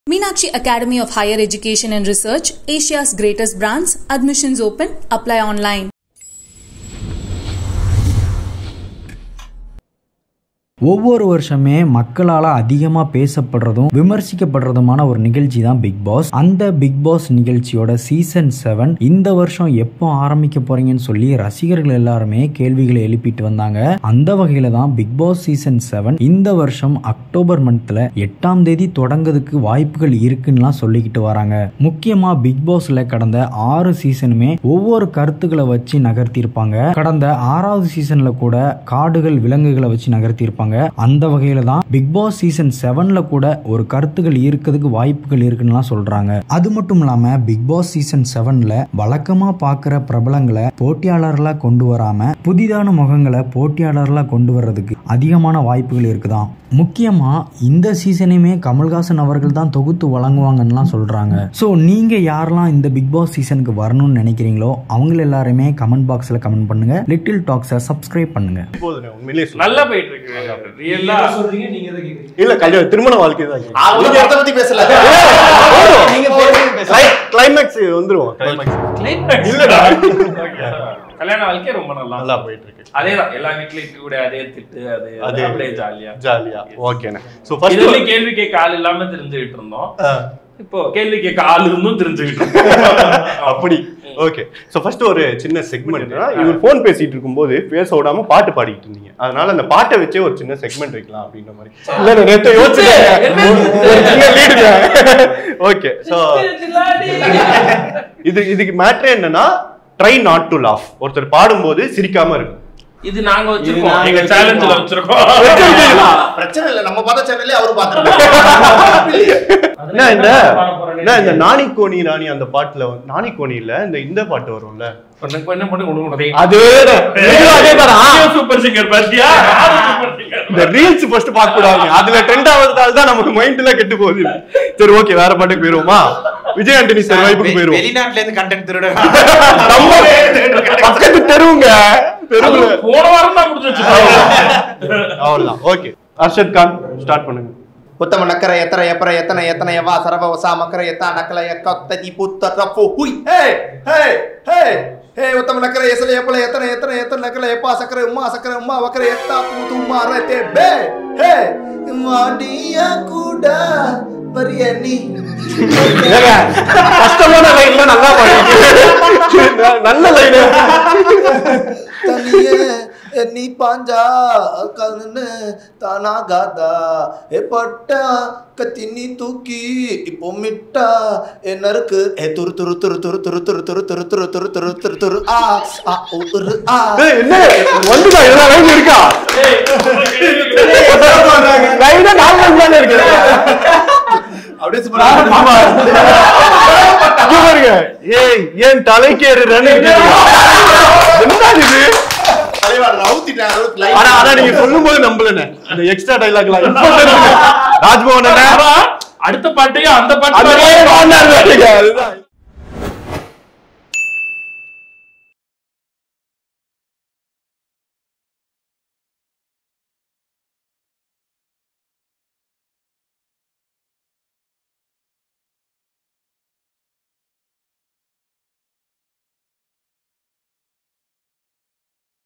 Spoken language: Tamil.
Meenakshi Academy of Higher Education and Research, Asia's greatest brands. Admissions open. Apply online. ஒவ்வொரு வருஷமே மக்களால் அதிகமாக பேசப்படுறதும் விமர்சிக்கப்படுறதுமான ஒரு நிகழ்ச்சி தான் பிக் பாஸ் அந்த பிக் பாஸ் நிகழ்ச்சியோட சீசன் செவன் இந்த வருஷம் எப்போ ஆரம்பிக்க போறீங்கன்னு சொல்லி ரசிகர்கள் எல்லாருமே கேள்விகளை எழுப்பிட்டு வந்தாங்க அந்த வகையில தான் பிக் பாஸ் சீசன் செவன் இந்த வருஷம் அக்டோபர் மந்த்ல எட்டாம் தேதி தொடங்குறதுக்கு வாய்ப்புகள் இருக்குன்னுலாம் சொல்லிக்கிட்டு வராங்க முக்கியமா பிக் பாஸ்ல கடந்த ஆறு சீசனுமே ஒவ்வொரு கருத்துக்களை வச்சு நகர்த்தியிருப்பாங்க கடந்த ஆறாவது சீசன்ல கூட காடுகள் விலங்குகளை வச்சு நகர்த்தியிருப்பாங்க அந்த வகையில தான் பிக் பாஸ் சீசன் செவன்ல கூட ஒரு கருத்துக்கள் இருக்கிறதுக்கு வாய்ப்புகள் இருக்குன்னுலாம் சொல்றாங்க அது மட்டும் இல்லாம பிக் பாஸ் சீசன் செவன்ல வழக்கமா பார்க்குற பிரபலங்களை போட்டியாளர்களா கொண்டு வராம புதிதான முகங்களை போட்டியாளர்களா கொண்டு வர்றதுக்கு அதிகமான வாய்ப்புகள் இருக்குதாம் முக்கியமா இந்த சீசனையுமே கமல்ஹாசன் அவர்கள் தான் தொகுத்து வழங்குவாங்கன்னுலாம் சொல்றாங்க ஸோ நீங்க யாரெல்லாம் இந்த பிக் பாஸ் சீசனுக்கு வரணும்னு நினைக்கிறீங்களோ அவங்க எல்லாருமே கமெண்ட் பாக்ஸ்ல கமெண்ட் பண்ணுங்க லிட்டில் டாக்ஸை சப்ஸ்கிரைப் பண்ணுங்க போதுண்ணே உண்மையிலேயே சொல்றேன். நல்லா போயிட்டு இருக்கு ரியலா சொல்றீங்க நீங்க எதை கேக்குறீங்க இல்ல கல்யாணம் திருமண வாழ்க்கை தான் அவங்க படத்தை பத்தி பேசல நீங்க பேசுங்க பேசுங்க கிளைமேக்ஸ் வந்துருவோம் கிளைமேக்ஸ் இல்லடா கல்யாண வாழ்க்கை ரொம்ப நல்லா நல்லா போயிட்டு இருக்கு அதேதான் எல்லா வீட்லயும் இருக்கக்கூடிய அதே திட்டு அது அதே அப்படியே ஜாலியா ஜாலியா ஓகேண்ணே சோ இதுல ஃபர்ஸ்ட் கேள்வி கேட்க ஆள் இல்லாம தெரிஞ்சுக்கிட்டு இருந்தோம் இப்போ கேள்வி கேட்க ஆள் இருந்தும் தெரிஞ்சுக்கிட்டு இருக்கோம் அப்படி ஓகே சோ ஃபர்ஸ்ட் ஒரு சின்ன செக்மெண்ட் இவர் ஃபோன் பேசிட்டு இருக்கும்போது பேச விடாம பாட்டு பாடிட்டு இருந்தீங்க அதனால அந்த பாட்டை வச்சே ஒரு சின்ன செக்மெண்ட் வைக்கலாம் அப்படின்ற மாதிரி இல்ல நான் நேத்து யோசிச்சேன் ஒரு சின்ன லீடுங்க ஓகே சோ இது இதுக்கு மேட்ரே என்னன்னா ட்ரை நாட் டு லாஃப் ஒருத்தர் பாடும்போது சிரிக்காம இருக்கும் இது நாங்க இது வச்சிருக்கோம் நாங்க எங்க சேலஞ்சில் வச்சிருக்கோம். வச்சிருக்கோம் பிரச்சனை இல்ல நம்ம பார்த்த சேனல்லே அவரு பாத்துருக்காரு என்ன இந்த என்ன இந்த நாணி கோணி ராணி அந்த பாட்டுல வந்து- நாணி கோணி இல்ல இந்த இந்த பாட்டு வரும்ல உனக்கு என்ன பண்ணி கொடுக்கணும் அதேதான் சூப்பர் சிங்கர் பாத்தியா சூப்பர் சிங்கர் இந்த ரீல்ஸ் ஃபர்ஸ்ட் பார்க்க கூடாது அதுல ட்ரெண்ட் ஆகுறதால தான் நமக்கு மைண்ட்ல கெட்டு போகுது சரி ஓகே வேற பாட்டுக்கு போயிருவோமா விஜய் ஆண்டனி சார் வைப்புக்கு போயிருவோம் வெளிநாட்டுல இருந்து கண்டென்ட் திருட நம்ம பக்கத்து தெருவுங்க தெருவுல போன வாரம் தான் முடிஞ்சு அவ்வளவுதான் ஓகே அர்ஷத் கான் ஸ்டார்ட் பண்ணுங்க உத்தம நக்கர எத்தர எப்பர எத்தனை எத்தனை எவா சரவ வசா மக்கர எத்தா நக்கல எக்கத்த தி புத்த ரப்பு ஹுய் ஹே ஹே ஹே ஹே உத்தம நக்கர எசல எப்பல எத்தனை எத்தனை எத்தனை நக்கல எப்பா சக்கர உம்மா சக்கர உம்மா வக்கர எத்தா பூத்து உம்மா ரத்தே பே ஹே மாடியா கூட பரிய நீ ஏங்க, கஷ்டமான லைன்ல நல்லா பாடுங்க நல்ல லைன் தனியே நீ பாஞ்சா கண்ணு தானா காதா ஏ பட்டா கத்தி நீ தூக்கி இப்போ மிட்டா ஏ நறுக்கு ஏ துரு துரு துரு துரு துரு துரு துரு துரு துரு துரு துரு துரு துரு ஆ ஆ உரு ஆ ஏய், என்ன வந்துடா எல்லா லைன் இருக்கா லைனா நார்மல் தானே இருக்கு அப்படியே ஆமா. இங்க பாருங்க ஏய் ஏன் தலைக்கேறு ரன் என்ன இது ஆனா ஆனா நீங்க சொல்லும் போது நம்பலண்ணே அந்த எக்ஸ்ட்ரா டைலாக்லாம் இப்ப தெரியுது. ராஜ்மோகன் அண்ணே, அடுத்த பாட்டையும் அந்த பாட்டு அதே மாதிரியே பாடினாரு பாருங்க. அதுதான்